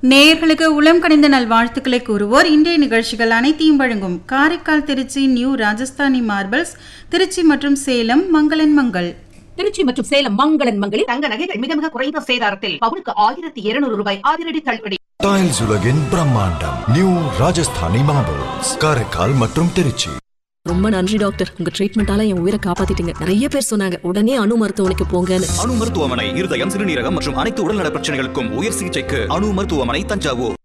நேயர்களுக்கு உளம் கனிந்த நல்வாழ்த்துக்களை கூறுவோர் இன்றைய நிகழ்ச்சிகள் அனைத்தையும் வழங்கும் காரைக்கால் திருச்சி நியூ ராஜஸ்தானி மார்பிள்ஸ் திருச்சி மற்றும் சேலம் மங்களன் மங்கள் திருச்சி மற்றும் சேலம் மங்களன் மங்களில் தங்க நகைகள் மிக மிக குறைந்த சேதாரத்தில் பவுனுக்கு ஆயிரத்தி இருநூறு ரூபாய் அதிரடி தள்ளுபடி டைல்ஸ் உலகின் பிரம்மாண்டம் நியூ ராஜஸ்தானி மார்பிள்ஸ் காரைக்கால் மற்றும் திருச்சி ரொம்ப நன்றி டாக்டர் உங்க ட்ரீட்மெண்டால என் உயிரை காப்பாத்திட்டீங்க நிறைய பேர் சொன்னாங்க உடனே அணு மருத்துவமனைக்கு போங்கன்னு அணு மருத்துவமனை இருதயம் சிறுநீரகம் மற்றும் அனைத்து உடல்நல பிரச்சனைகளுக்கும் உயர் சிகிச்சைக்கு அணு மருத்துவமனை தஞ்சாவூர்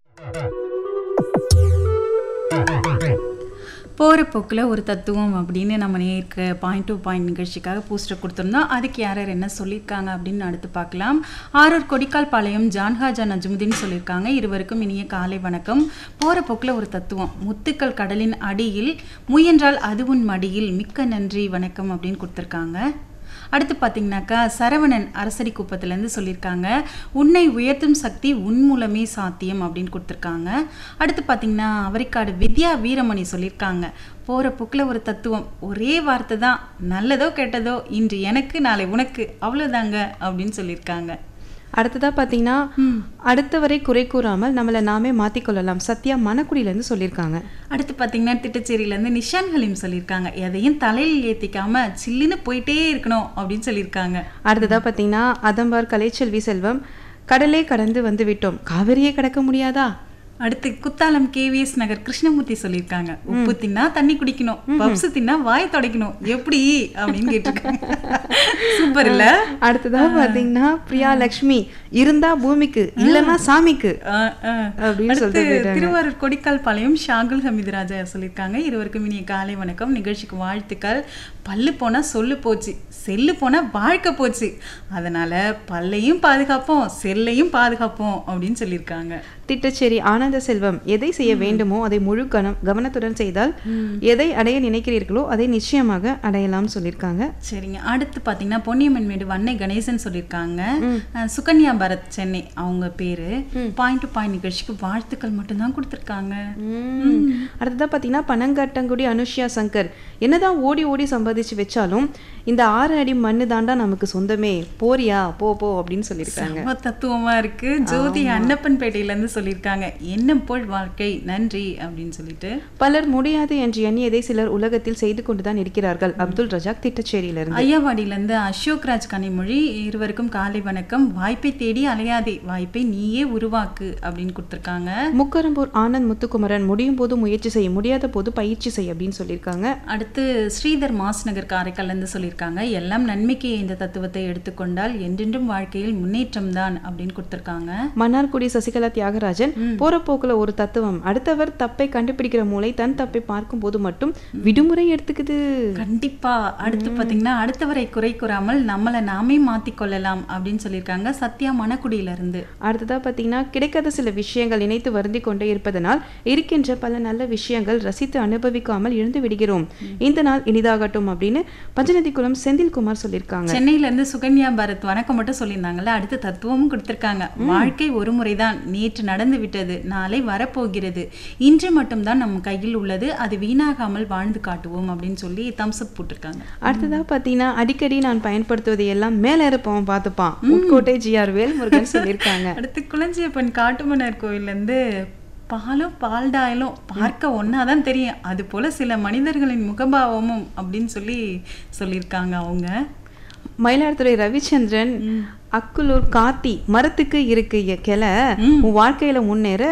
போகிற போக்கில் ஒரு தத்துவம் அப்படின்னு நம்ம நேருக்கு பாயிண்ட் டு பாயிண்ட் நிகழ்ச்சிக்காக போஸ்டர் கொடுத்துருந்தோம் அதுக்கு யார் யார் என்ன சொல்லியிருக்காங்க அப்படின்னு அடுத்து பார்க்கலாம் ஆரூர் கொடிக்கால் பாளையம் ஜான்ஹாஜா நஜ்முதீன் சொல்லியிருக்காங்க இருவருக்கும் இனிய காலை வணக்கம் போகிற போக்கில் ஒரு தத்துவம் முத்துக்கள் கடலின் அடியில் முயன்றால் அது உன் மடியில் மிக்க நன்றி வணக்கம் அப்படின்னு கொடுத்துருக்காங்க அடுத்து பார்த்தீங்கன்னாக்கா சரவணன் அரசடி குப்பத்துலேருந்து சொல்லியிருக்காங்க உன்னை உயர்த்தும் சக்தி உன் மூலமே சாத்தியம் அப்படின்னு கொடுத்துருக்காங்க அடுத்து பார்த்தீங்கன்னா அவரிக்காடு வித்யா வீரமணி சொல்லியிருக்காங்க போகிற புக்கில் ஒரு தத்துவம் ஒரே வார்த்தை தான் நல்லதோ கெட்டதோ இன்று எனக்கு நாளை உனக்கு அவ்வளோதாங்க அப்படின்னு சொல்லியிருக்காங்க அடுத்ததா பார்த்தீங்கன்னா அடுத்தவரை குறை கூறாமல் நம்மளை நாமே மாற்றிக்கொள்ளலாம் சத்யா மணக்குடியிலேருந்து சொல்லியிருக்காங்க அடுத்து பார்த்தீங்கன்னா திட்டச்சேரியிலேருந்து நிஷான் ஹலீம் சொல்லியிருக்காங்க எதையும் தலையில் ஏற்றிக்காம சில்லுன்னு போயிட்டே இருக்கணும் அப்படின்னு சொல்லியிருக்காங்க அடுத்ததா பார்த்தீங்கன்னா அதம்பார் கலைச்செல்வி செல்வம் கடலே கடந்து வந்து விட்டோம் காவிரியே கடக்க முடியாதா அடுத்து குத்தாலம் கேவிஎஸ் நகர் கிருஷ்ணமூர்த்தி சொல்லியிருக்காங்க உப்பு தின்னா தண்ணி குடிக்கணும் பப்ஸ் தின்னா வாய் துடைக்கணும் எப்படி அப்படின்னு கேட்டிருக்காங்க சூப்பர் இல்ல அடுத்ததா பார்த்தீங்கன்னா பிரியா லக்ஷ்மி இருந்தா பூமிக்கு இல்லைன்னா சாமிக்கு ஆ, ஆ. அப்படின்னு அடுத்து சொல்லிட்டு போயிட்டாங்க. திருவாரூர் கொடிக்கால் பாளையம் ஷாகுல் ஹமீது ராஜா சொல்லியிருக்காங்க இருவருக்கும் இனிய காலை வணக்கம் நிகழ்ச்சிக்கு வாழ்த்துக்கள் பல்லு போனா சொல்லு போச்சு செல்லு போனா வாழ்க்கை போச்சு அதனால பல்லையும் பாதுகாப்போம் செல்லையும் பாதுகாப்போம் அப்படின்னு சொல்லியிருக்காங்க திட்டச்சேரி ஆனந்த செல்வம் எதை செய்ய வேண்டுமோ அதை முழு கவனம் கவனத்துடன் செய்தால் எதை அடைய நினைக்கிறீர்களோ அதை நிச்சயமாக அடையலாம் சொல்லியிருக்காங்க சரிங்க அடுத்து பார்த்தீங்கன்னா பொன்னியம்மன் மேடு வன்னை கணேசன் சொல்லியிருக்காங்க அஹ், சுகன்யா பரத் சென்னை அவங்க பேரு பாயிண்ட் டு பாயிண்ட் நிகழ்ச்சிக்கு வாழ்த்துக்கள் மட்டும்தான் கொடுத்துருக்காங்க ம். அடுத்ததா பார்த்தீங்கன்னா பனங்காட்டங்குடி அனுஷ்யா சங்கர் என்னதான் ஓடி ஓடி சம்பாதிச்சு வச்சாலும் இந்த ஆறு அடி மண்ணு தாண்டா நமக்கு சொந்தமே போறியா போ போ அப்படின்னு சொல்லியிருக்காங்க ரொம்ப தத்துவமா இருக்கு ஜோதி அன்னப்பன்பேட்டையில இருந்து சொல்லியிருக்காங்க எண்ணம் போல் வாழ்க்கை நன்றி அப்படின்னு சொல்லிட்டு பலர் முடியாது என்று எண்ணியதை சிலர் உலகத்தில் செய்து கொண்டுதான் இருக்கிறார்கள் அப்துல் ரஜாக் திட்டச்சேரியிலிருந்து ஐயாவாடியில இருந்து அசோக் ராஜ் கனிமொழி இருவருக்கும் காலை வணக்கம் வாய்ப்பை தேடி அலையாதே வாய்ப்பை நீயே உருவாக்கு அப்படின்னு கொடுத்துருக்காங்க முக்கரம்பூர் ஆனந்த் முத்துக்குமரன் முடியும் போது முயற்சி செய்ய முடியாத போது பயிற்சி செய் அப்படின்னு சொல்லியிருக்காங்க அடுத்து ஸ்ரீதர் மாஸ் நகர் காரைக்கால்ல இருந்து சொல்லியிருக்காங்க எல்லாம் நன்மைக்கு இந்த தத்துவத்தை எடுத்துக்கொண்டால் என்றென்றும் வாழ்க்கையில் முன்னேற்றம் தான் அப்படின்னு கொடுத்துருக்காங்க மன்னார்குடி சசிகலா தியாகராஜன் போற போக்குல ஒரு தத்துவம் அடுத்தவர் தப்பை கண்டுபிடிக்கிற மூளை தன் தப்பை பார்க்கும் போது மட்டும் விடுமுறை எடுத்துக்குது கண்டிப்பா அடுத்து பாத்தீங்கன்னா அடுத்தவரை குறை கூறாமல் நம்மளை நாமே மாத்திக்கொள்ளலாம் அப்படின்னு சொல்லியிருக்காங்க சத்யா மணக்குடியில இருந்து அடுத்ததா பார்த்தீங்கன்னா கிடைக்காத சில விஷயங்கள் நினைத்து வருந்திக் கொண்டே இருப்பதனால் இருக்கின்ற பல நல்ல விஷயங்கள் ரசித்து அனுபவிக்காமல் இழந்து விடுகிறோம் இந்த நாள் இனிதாகட்டும் அப்படின்னு பஞ்சநதிக்குளம் செந்தில்குமார் சொல்லியிருக்காங்க சென்னையில இருந்து சுகன்யா பாரத் வணக்கம் மட்டும் சொல்லியிருந்தாங்கல்ல அடுத்து தத்துவமும் கொடுத்திருக்காங்க வாழ்க்கை ஒரு முறைதான் நேற்று நடந்து விட்டது நாளை வரப்போகிறது இன்று மட்டும்தான் நம்ம கையில் உள்ளது அது வீணாகாமல் வாழ்ந்து காட்டுவோம் அப்படின்னு சொல்லி தம்ஸ் அப் போட்டிருக்காங்க அடுத்ததா பார்த்தீங்கன்னா அடிக்கடி நான் பயன்படுத்துவதை எல்லாம் மேலே இருப்பவன் பார்த்துப்பான் உட்கோட்டை ஜிஆர் வேல்முருகன் சொல்லியிருக்காங்க அடுத்து குளஞ்சியப்பன் காட்டுமன்னார் கோயில்ல இருந்து பாலும் பால்டாயிலும் பார்க்க ஒன்னாதான் தெரியும் அது போல சில மனிதர்களின் முகபாவமும் அப்படின்னு சொல்லி சொல்லியிருக்காங்க அவங்க மயிலாடுதுறை ரவிச்சந்திரன் அக்குலூர் கார்த்தி மரத்துக்கு இருக்கு கிளை உன் வாழ்க்கையில முன்னேற